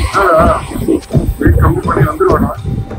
Wait கம்மி பண்ணி வந்துருவேண்ணா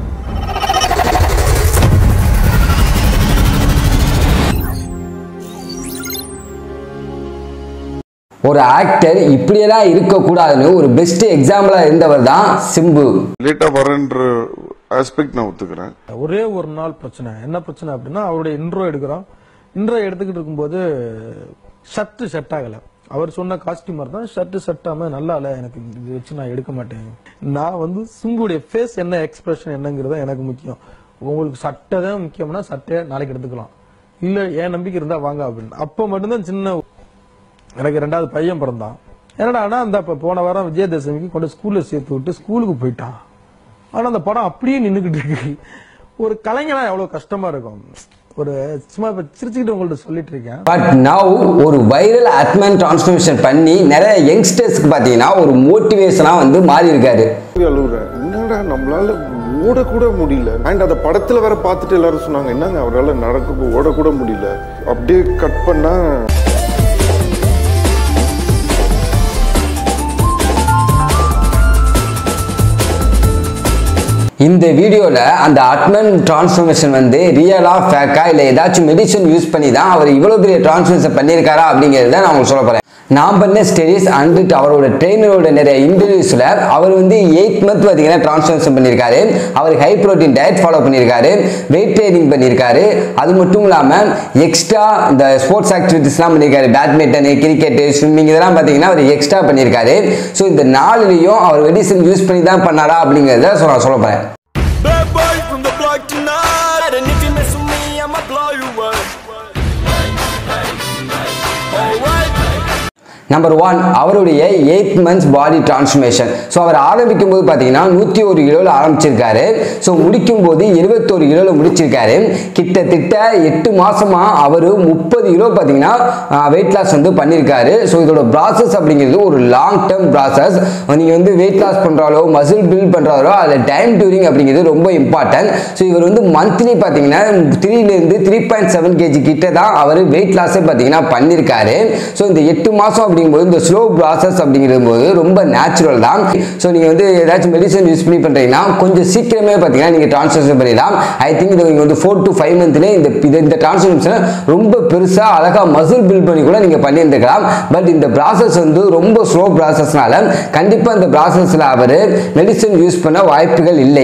ஒரு ஆக்டர் இப்படியெல்லாம் இருக்கக்கூடாதுன்னு ஒரு பெஸ்ட் எக்ஸாம்பிளாக இருந்தவர் தான் சிம்பு லேட்டா வரேன்ற ஆஸ்பெக்ட் நான் ஒத்துக்கிறேன் ஒரே ஒரு நாள் பிரச்சனை என்ன பிரச்சனை அப்படின்னா அவருடைய இன்ட்ரோ எடுக்கிறோம் இன்ட்ரோ எடுத்துக்கிட்டு இருக்கும்போது ஷர்ட் செட் ஆகல அவர் சொன்ன காஸ்டியூமர் தான் ஷர்ட் செட் ஆகாம நல்லா இல்ல எனக்கு இது வச்சு நான் எடுக்க மாட்டேன் நான் வந்து சிம்புடைய ஃபேஸ் என்ன எக்ஸ்பிரஷன் என்னங்கிறது தான் எனக்கு முக்கியம் உங்களுக்கு சட்டை தான் முக்கியம்னா சட்டையை நாளைக்கு எடுத்துக்கலாம் இல்ல என் நம்பிக்கை இருந்தா வாங்க அப்படின்னு அப்ப மட்டும்தான் சின்ன எனக்கு ரெண்டாவது பையன் பிறந்தான் என்னடா ஆனா அந்த அப்ப போன வாரம் விஜயதசமிக்கு கொண்டு ஸ்கூல்ல சேர்த்து விட்டு ஸ்கூலுக்கு போயிட்டான் ஆனா அந்த படம் அப்படியே நின்னுகிட்டு இருக்கு ஒரு கலைஞனா எவ்வளவு கஷ்டமா இருக்கும் ஒரு சும்மா இப்ப சிரிச்சுக்கிட்டு உங்கள்ட்ட சொல்லிட்டு இருக்கேன் பட் நவ் ஒரு வைரல் அட்மன் டிரான்ஸ்ஃபர்மேஷன் பண்ணி நிறைய யங்ஸ்டர்ஸ்க்கு பார்த்தீங்கன்னா ஒரு மோட்டிவேஷனாக வந்து மாறி இருக்காரு அழுகுறேன் என்னடா நம்மளால ஓடக்கூட முடியல அண்ட் அந்த படத்துல வேற பார்த்துட்டு எல்லாரும் சொன்னாங்க என்னங்க அவரால் நடக்க ஓடக்கூட முடியல அப்படியே கட் பண்ணா இந்த வீடியோவில் அந்த அட்மன் டிரான்ஸ்ஃபர்மேஷன் வந்து ரியலா ஃபேக்கா இல்லை ஏதாச்சும் மெடிசன் யூஸ் பண்ணி தான் அவர் இவ்வளோ பெரிய டிரான்ஸ்ஃபர்மேஷன் பண்ணியிருக்காரா அப்படிங்கிறத நான் உங்களுக்கு சொல்ல போகிறேன் நான் பண்ண ஸ்டடீஸ் அண்ட் அவரோட ட்ரெயினரோட நிறைய இன்டர்வியூஸில் அவர் வந்து எயிட் மந்த் பார்த்தீங்கன்னா டிரான்ஸ்ஃபர்மேஷன் பண்ணியிருக்காரு அவர் ஹை ப்ரோட்டீன் டயட் ஃபாலோ பண்ணியிருக்காரு வெயிட் ட்ரைனிங் பண்ணியிருக்காரு அது மட்டும் இல்லாமல் எக்ஸ்ட்ரா இந்த ஸ்போர்ட்ஸ் ஆக்டிவிட்டிஸ்லாம் பண்ணியிருக்காரு பேட்மிண்டனு கிரிக்கெட்டு ஸ்விம்மிங் இதெல்லாம் பார்த்தீங்கன்னா அவர் எக்ஸ்ட்ரா பண்ணியிருக்காரு ஸோ இந்த நாலுலேயும் அவர் மெடிசன் யூஸ் பண்ணி தான் பண்ணாரா அப்படிங்கிறத சொல்ல சொல்ல போகிறேன் Bad boy from the block tonight. And if you mess with me, I'ma blow you up. Alright. Number one அவருடைய eight months body transformation so அவர் ஆரம்பிக்கும் போது பார்த்தீங்கன்னா நூற்றி ஒரு கிலோவில் ஆரம்பிச்சிருக்காரு ஸோ முடிக்கும் போது எழுபத்தோரு கிலோவில் முடிச்சிருக்காரு கிட்டத்தட்ட எட்டு மாசமா அவர் முப்பது கிலோ பார்த்தீங்கன்னா வெயிட் லாஸ் வந்து பண்ணியிருக்காரு ஸோ இதோட ப்ராசஸ் அப்படிங்கிறது ஒரு லாங் டேர்ம் ப்ராசஸ் நீங்கள் வந்து வெயிட் லாஸ் பண்ணுறாலோ மசில் பில்ட் பண்ணுறாலோ அதில் டைம் டியூரிங் அப்படிங்கிறது ரொம்ப இம்பார்ட்டன்ட் ஸோ இவர் வந்து மந்த்லி பார்த்தீங்கன்னா த்ரீலேருந்து த்ரீ பாயிண்ட் செவன் கேஜி கிட்ட தான் அவர் வெயிட் லாஸே பார்த்தீங்கன்னா பண்ணியிருக்காரு ஸோ இந்த எட்டு மாதம் அப்படிங்கும்போது இந்த ஸ்லோ ப்ராசஸ் அப்படிங்கிறது போது ரொம்ப நேச்சுரல் தான் ஸோ நீங்கள் வந்து ஏதாச்சும் மெடிசன் யூஸ் பண்ணி பண்ணுறீங்கன்னா கொஞ்சம் சீக்கிரமே பார்த்தீங்கன்னா நீங்கள் டிரான்ஸ்ஃபர்ஷன் பண்ணிடலாம் ஐ திங்க் இது நீங்கள் வந்து ஃபோர் டு ஃபைவ் மந்த்லேயே இந்த இது இந்த டிரான்ஸ்ஃபர்மேஷன் ரொம்ப பெருசாக அழகாக மசில் பில்ட் பண்ணி கூட நீங்கள் பண்ணியிருந்துக்கலாம் பட் இந்த ப்ராசஸ் வந்து ரொம்ப ஸ்லோ ப்ராசஸ்னால கண்டிப்பாக இந்த ப்ராசஸில் அவர் மெடிசன் யூஸ் பண்ண வாய்ப்புகள் இல்லை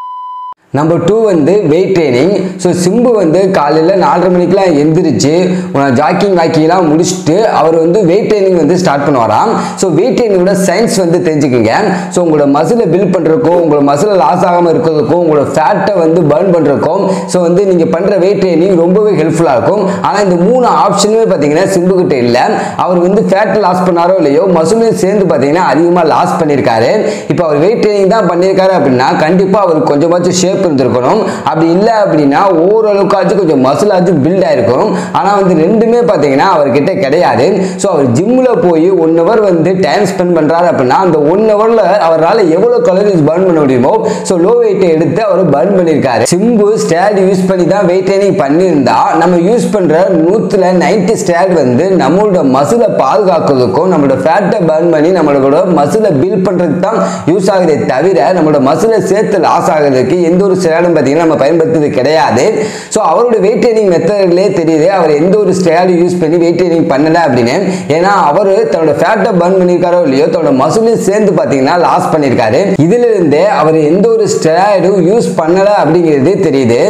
நம்பர் டூ வந்து வெயிட் ட்ரைனிங் ஸோ சிம்பு வந்து காலையில் நாலரை மணிக்கெலாம் எந்திரிச்சு ஜாக்கிங் வாக்கிங்லாம் முடிச்சுட்டு அவர் வந்து வெயிட் ட்ரைனிங் வந்து ஸ்டார்ட் பண்ணுவாராம் ஸோ வெயிட் ட்ரைனிங்கோட சயின்ஸ் வந்து தெரிஞ்சுக்கோங்க ஸோ உங்களோட மசிலை பில்ட் பண்ணுறதுக்கும் உங்களோட மசிலை லாஸ் ஆகாமல் இருக்கிறதுக்கும் உங்களோட ஃபேட்டை வந்து பர்ன் பண்ணுறதுக்கும் ஸோ வந்து நீங்கள் பண்ணுற வெயிட் ட்ரைனிங் ரொம்பவே ஹெல்ப்ஃபுல்லாக இருக்கும் ஆனால் இந்த மூணு ஆப்ஷனுமே பார்த்தீங்கன்னா சிம்பு கிட்ட இல்லை அவர் வந்து ஃபேட்டை லாஸ் பண்ணாரோ இல்லையோ மசிலையும் சேர்ந்து பார்த்தீங்கன்னா அதிகமாக லாஸ் பண்ணியிருக்காரு இப்போ அவர் வெயிட் ட்ரைனிங் தான் பண்ணியிருக்காரு அப்படின்னா கண்டிப்பாக அவருக்கு கொஞ்சமாச்சும் ஷேப் இருந்திருக்கணும் அப்படி இல்லை அப்படின்னா ஓரளவுக்காச்சும் கொஞ்சம் மசிலாச்சும் பில்ட் ஆயிருக்கும் ஆனால் வந்து ரெண்டுமே பார்த்தீங்கன்னா அவர்கிட்ட கிடையாது ஸோ அவர் ஜிம்மில் போய் ஒன் ஹவர் வந்து டைம் ஸ்பெண்ட் பண்ணுறாரு அப்படின்னா அந்த ஒன் ஹவரில் அவரால் எவ்வளோ கலோரிஸ் பர்ன் பண்ண முடியுமோ ஸோ லோ வெயிட்டை எடுத்து அவர் பர்ன் பண்ணியிருக்காரு சிம்பு ஸ்டேட் யூஸ் பண்ணி தான் வெயிட் ட்ரைனிங் பண்ணியிருந்தா நம்ம யூஸ் பண்ணுற நூற்றில் நைன்டி ஸ்டேட் வந்து நம்மளோட மசிலை பாதுகாக்கிறதுக்கும் நம்மளோட ஃபேட்டை பர்ன் பண்ணி நம்மளோட மசிலை பில்ட் பண்ணுறதுக்கு தான் யூஸ் ஆகுதே தவிர நம்மளோட மசிலை சேர்த்து லாஸ் ஆகிறதுக்கு எந்த ஒரு ஸ்டேடும் பார்த்தீங்கன்னா நம்ம பயன்படுத்துறது கிடையாது ஸோ அவரோட வெயிட் ட்ரைனிங் மெத்தட்லேயே தெரியுது அவர் எந்த ஒரு ஸ்டேடும் யூஸ் பண்ணி வெயிட் ட்ரைனிங் பண்ணல அப்படின்னு ஏன்னா அவர் தன்னோட ஃபேட்டை பர்ன் பண்ணியிருக்காரோ இல்லையோ தன்னோட மசிலையும் சேர்ந்து பார்த்தீங்கன்னா லாஸ் பண்ணியிருக்காரு இதுல இருந்தே அவர் எந்த ஒரு ஸ்டேடும் யூஸ் பண்ணல அப்படிங்கிறது தெரியுது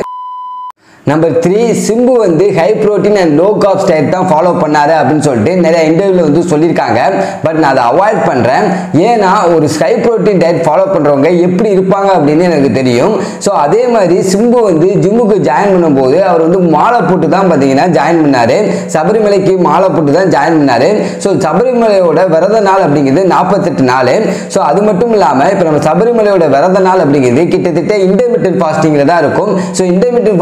நம்பர் த்ரீ சிம்பு வந்து high protein and low carb diet தான் ஃபாலோ பண்ணாரு அப்படின்னு சொல்லிட்டு நிறைய இன்டர்வியூல வந்து சொல்லியிருக்காங்க பட் நான் அதை அவாய்ட் பண்ணுறேன் ஏன்னா ஒரு ஹை ப்ரோட்டீன் டயட் ஃபாலோ பண்ணுறவங்க எப்படி இருப்பாங்க அப்படின்னு எனக்கு தெரியும் ஸோ அதே மாதிரி சிம்பு வந்து ஜிம்முக்கு ஜாயின் பண்ணும்போது அவர் வந்து மாலை போட்டு தான் பார்த்தீங்கன்னா ஜாயின் பண்ணாரு சபரிமலைக்கு மாலை போட்டு தான் ஜாயின் பண்ணாரு ஸோ சபரிமலையோட விரத நாள் அப்படிங்கிறது நாற்பத்தெட்டு நாள் ஸோ அது மட்டும் இல்லாமல் இப்போ நம்ம சபரிமலையோட விரத நாள் அப்படிங்கிறது கிட்டத்தட்ட இன்டர்மீடியட் ஃபாஸ்டிங்கில் தான் இருக்கும் ஸோ இன்டர்மீடியட் ஃபாஸ்டிங்னா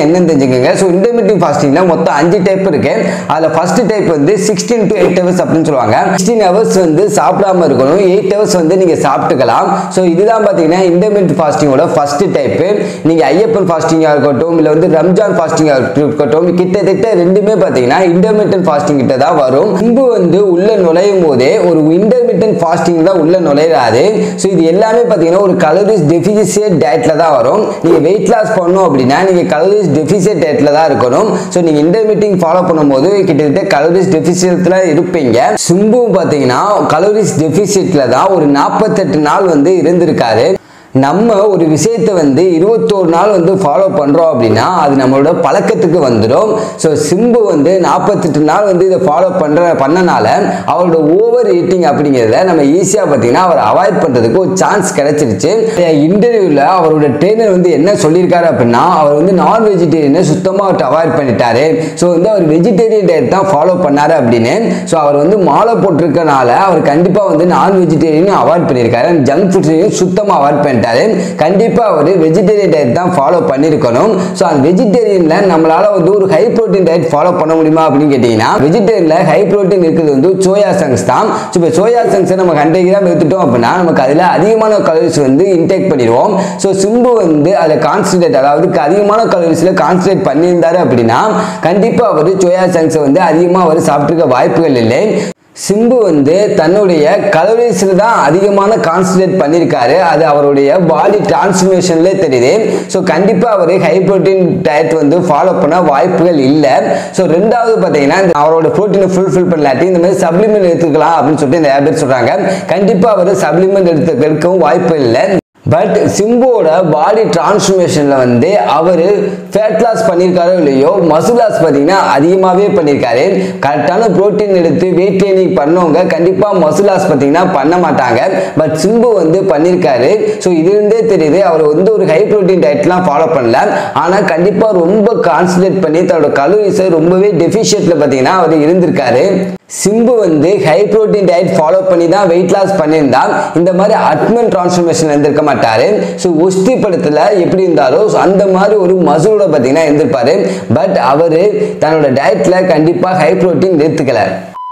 என்னன்னு தெரிஞ்சுக்கோங்க ஸோ இன்டர்மீடியட் ஃபாஸ்டிங்ல மொத்தம் அஞ்சு டைப் இருக்கு அதில் ஃபர்ஸ்ட் டைப் வந்து சிக்ஸ்டீன் டு எயிட் ஹவர்ஸ் அப்படின்னு சொல்லுவாங்க சிக்ஸ்டீன் ஹவர்ஸ் வந்து சாப்பிடாம இருக்கணும் எயிட் ஹவர்ஸ் வந்து நீங்க சாப்பிட்டுக்கலாம் ஸோ இதுதான் பார்த்தீங்கன்னா இன்டர்மீடியட் ஃபாஸ்டிங்கோட ஃபர்ஸ்ட் டைப் நீங்க ஐயப்பன் ஃபாஸ்டிங்காக இருக்கட்டும் இல்லை வந்து ரம்ஜான் ஃபாஸ்டிங்காக இருக்கட்டும் கிட்டத்தட்ட ரெண்டுமே பார்த்தீங்கன்னா இன்டர்மீடியட் ஃபாஸ்டிங் கிட்ட தான் வரும் இன்பு வந்து உள்ள நுழையும் போதே ஒரு இன்டர்மீடியட் ஃபாஸ்டிங் தான் உள்ள நுழையிறாரு ஸோ இது எல்லாமே பார்த்தீங்கன்னா ஒரு கலோரிஸ் டெபிசிட் டயட்ல தான் வரும் நீங்க வெயிட் லாஸ் பண்ணணும் அப்படின்னா நீங்க கலோரிஸ் டெபிசிட் டயட்ல தான் இருக்கணும் ஸோ நீங்க இன்டர்மீட்டிங் ஃபாலோ பண்ணும்போது கிட்டத்தட்ட கலோரிஸ் டெபிசிட்ல இருப்பீங்க சிம்பு பார்த்தீங்கன்னா கலோரிஸ் டெபிசிட்ல தான் ஒரு நாற்பத்தெட்டு நாள் வந்து இருந்திருக்காரு நம்ம ஒரு விஷயத்தை வந்து இருபத்தோரு நாள் வந்து ஃபாலோ பண்ணுறோம் அப்படின்னா அது நம்மளோட பழக்கத்துக்கு வந்துடும் ஸோ சிம்பு வந்து நாற்பத்தெட்டு நாள் வந்து இதை ஃபாலோ பண்ணுற பண்ணனால அவரோட ஓவர் ஈட்டிங் அப்படிங்கிறத நம்ம ஈஸியாக பார்த்தீங்கன்னா அவர் அவாய்ட் பண்ணுறதுக்கு ஒரு சான்ஸ் கிடைச்சிருச்சு இன்டர்வியூவில் அவரோட ட்ரெயினர் வந்து என்ன சொல்லியிருக்காரு அப்படின்னா அவர் வந்து நான் வெஜிடேரியனை சுத்தமாக அவர்கிட்ட அவாய்ட் பண்ணிட்டாரு ஸோ வந்து அவர் வெஜிடேரியன் டயட் தான் ஃபாலோ பண்ணாரு அப்படின்னு ஸோ அவர் வந்து மாலை போட்டிருக்கனால அவர் கண்டிப்பாக வந்து நான் வெஜிடேரியனும் அவாய்ட் பண்ணியிருக்காரு ஜங்க் ஃபுட்ஸையும் சுத்தமாக அவாய்ட் பண்ணிட்டாரு கண்டிப்பாக அவர் வெஜிடேரியன் டயட் தான் ஃபாலோ பண்ணியிருக்கணும் ஸோ அந்த வெஜிடேரியனில் நம்மளால வந்து ஒரு ஹை ப்ரோட்டீன் டயட் ஃபாலோ பண்ண முடியுமா அப்படின்னு கேட்டிங்கன்னா வெஜிடேரியனில் ஹை ப்ரோட்டீன் இருக்கிறது வந்து சோயா சங்ஸ் தான் ஸோ இப்போ சோயா சங்ஸை நம்ம ஹண்ட்ரட் கிராம் எடுத்துட்டோம் அப்படின்னா நமக்கு அதில் அதிகமான கலோரிஸ் வந்து இன்டேக் பண்ணிடுவோம் ஸோ சிம்பு வந்து அதில் கான்சன்ட்ரேட் அதாவது அதிகமான கலோரிஸில் கான்சன்ட்ரேட் பண்ணியிருந்தாரு அப்படின்னா கண்டிப்பாக அவர் சோயா சங்ஸை வந்து அதிகமாக அவர் சாப்பிட்ருக்க வாய்ப்புகள் இல்லை சிம்பு வந்து தன்னுடைய கலோரிஸில் தான் அதிகமான கான்சன்ட்ரேட் பண்ணியிருக்காரு அது அவருடைய பாடி டிரான்ஸ்ஃபர்மேஷன்லேயே தெரியுது ஸோ கண்டிப்பாக அவர் ஹை ப்ரோட்டீன் டயட் வந்து ஃபாலோ பண்ண வாய்ப்புகள் இல்லை ஸோ ரெண்டாவது பார்த்தீங்கன்னா இந்த அவரோட ப்ரோட்டீனை ஃபுல்ஃபில் பண்ணலாட்டி இந்த மாதிரி சப்ளிமெண்ட் எடுத்துக்கலாம் அப்படின்னு சொல்லிட்டு நிறைய பேர் சொல்கிறாங்க கண்டிப்பாக அவர் சப்ளிமெண்ட் எடுத்து எடுக்கவும் வாய்ப்பு இல்லை பட் சிம்புவோட பாடி டிரான்ஸ்ஃபர்மேஷனில் வந்து அவர் ஃபேட் லாஸ் பண்ணியிருக்காரோ இல்லையோ மசில் லாஸ் பார்த்தீங்கன்னா அதிகமாகவே பண்ணியிருக்காரு கரெக்டான ப்ரோட்டீன் எடுத்து வெயிட் ட்ரைனிங் பண்ணவங்க கண்டிப்பாக மசில் லாஸ் பார்த்தீங்கன்னா பண்ண மாட்டாங்க பட் சிம்பு வந்து பண்ணியிருக்காரு ஸோ இதுலேருந்தே தெரியுது அவர் வந்து ஒரு ஹை ப்ரோட்டீன் டயட்லாம் ஃபாலோ பண்ணல ஆனால் கண்டிப்பாக ரொம்ப கான்சன்ட்ரேட் பண்ணி தன்னோட கலோரிஸை ரொம்பவே டெஃபிஷியட்டில் பார்த்தீங்கன்னா அவர் இருந்திருக்காரு சிம்பு வந்து ஹை ப்ரோட்டீன் டயட் ஃபாலோ பண்ணி தான் வெயிட் லாஸ் பண்ணியிருந்தா இந்த மாதிரி அட்மன் டிரான்ஸ்ஃபர்மேஷன் இருந்திருக்க மாட்டாரு ஸோ ஒஸ்தி படத்தில் எப்படி இருந்தாரோ so அந்த மாதிரி ஒரு மசூலோட பார்த்தீங்கன்னா இருந்திருப்பாரு பட் அவர் தன்னோட டயட்ல கண்டிப்பாக ஹை ப்ரோட்டீன் எடுத்துக்கல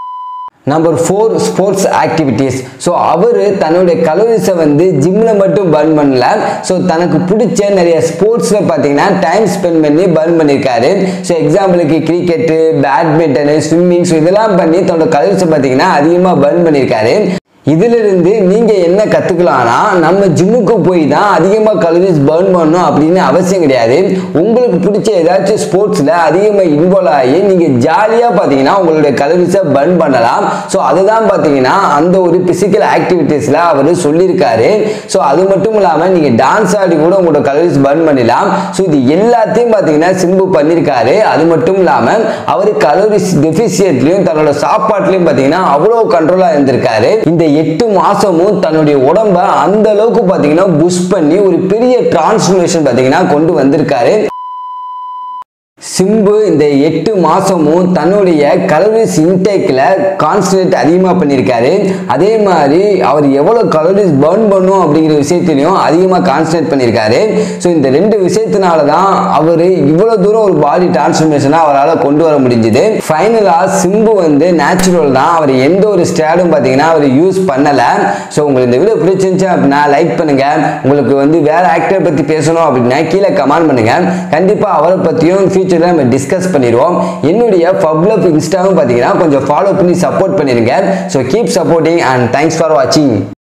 number four sports activities so அவர் தன்னுடைய கலோரிஸை வந்து ஜிம்மில் மட்டும் பர்ன் பண்ணல ஸோ தனக்கு பிடிச்ச நிறைய ஸ்போர்ட்ஸில் பார்த்தீங்கன்னா டைம் ஸ்பெண்ட் பண்ணி பர்ன் பண்ணியிருக்காரு ஸோ எக்ஸாம்பிளுக்கு கிரிக்கெட்டு பேட்மிண்டனு ஸ்விம்மிங் ஸோ இதெல்லாம் பண்ணி தன்னோட கலோரிஸை பார்த்தீங்கன்னா அதிகமாக பர்ன் பண்ணியிருக்காரு இதிலிருந்து நீங்க என்ன கத்துக்கலாம்னா நம்ம ஜிம்முக்கு போய் தான் அதிகமா கலோரிஸ் பர்ன் பண்ணணும் அப்படின்னு அவசியம் கிடையாது உங்களுக்கு பிடிச்ச ஏதாச்சும் ஸ்போர்ட்ஸ்ல அதிகமா இன்வால்வ் ஆகி நீங்க ஜாலியா பாத்தீங்கன்னா உங்களுடைய கலோரிஸை பர்ன் பண்ணலாம் ஸோ அதுதான் பாத்தீங்கன்னா அந்த ஒரு பிசிக்கல் ஆக்டிவிட்டீஸ்ல அவர் சொல்லியிருக்காரு ஸோ அது மட்டும் இல்லாம நீங்க டான்ஸ் ஆடி கூட உங்களோட கலோரிஸ் பர்ன் பண்ணிடலாம் ஸோ இது எல்லாத்தையும் பாத்தீங்கன்னா சிம்பு பண்ணியிருக்காரு அது மட்டும் இல்லாம அவர் கலோரிஸ் டெபிசியட்லயும் தன்னோட சாப்பாட்டுலயும் பாத்தீங்கன்னா அவ்வளோ கண்ட்ரோலா இருந்திருக்காரு இந்த எட்டு மாசமும் தன்னுடைய உடம்ப அந்த அளவுக்கு பாத்தீங்கன்னா புஷ் பண்ணி ஒரு பெரிய டிரான்ஸ்ஃபர்மேஷன் பாத்தீங்கன்னா கொண்டு வந்திருக்காரு சிம்பு இந்த எட்டு மாசமும் தன்னுடைய கலோரிஸ் இன்டேக்கில் கான்சன்ட்ரேட் அதிகமாக பண்ணியிருக்காரு அதே மாதிரி அவர் எவ்வளோ கலோரிஸ் பர்ன் பண்ணும் அப்படிங்கிற விஷயத்திலையும் அதிகமாக கான்சன்ட்ரேட் பண்ணியிருக்காரு ஸோ இந்த ரெண்டு விஷயத்தினால தான் அவர் இவ்வளோ தூரம் ஒரு பாடி டிரான்ஸ்ஃபர்மேஷனாக அவரால் கொண்டு வர முடிஞ்சுது ஃபைனலாக சிம்பு வந்து நேச்சுரல் தான் அவர் எந்த ஒரு ஸ்டேடும் பார்த்தீங்கன்னா அவர் யூஸ் பண்ணலை ஸோ உங்களுக்கு இந்த வீடியோ பிடிச்சிருந்துச்சு அப்படின்னா லைக் பண்ணுங்க உங்களுக்கு வந்து வேற ஆக்டர் பற்றி பேசணும் அப்படின்னா கீழே கமெண்ட் பண்ணுங்க கண்டிப்பாக அவரை பற்றியும் ஃபியூச்சரில் நம்ம டிஸ்கஸ் பண்ணிடுவோம் என்னுடைய பப்ளப் இன்ஸ்டாவும் பார்த்தீங்கன்னா கொஞ்சம் ஃபாலோ பண்ணி சப்போர்ட் பண்ணிடுங்க so keep supporting and thanks for வாட்சிங்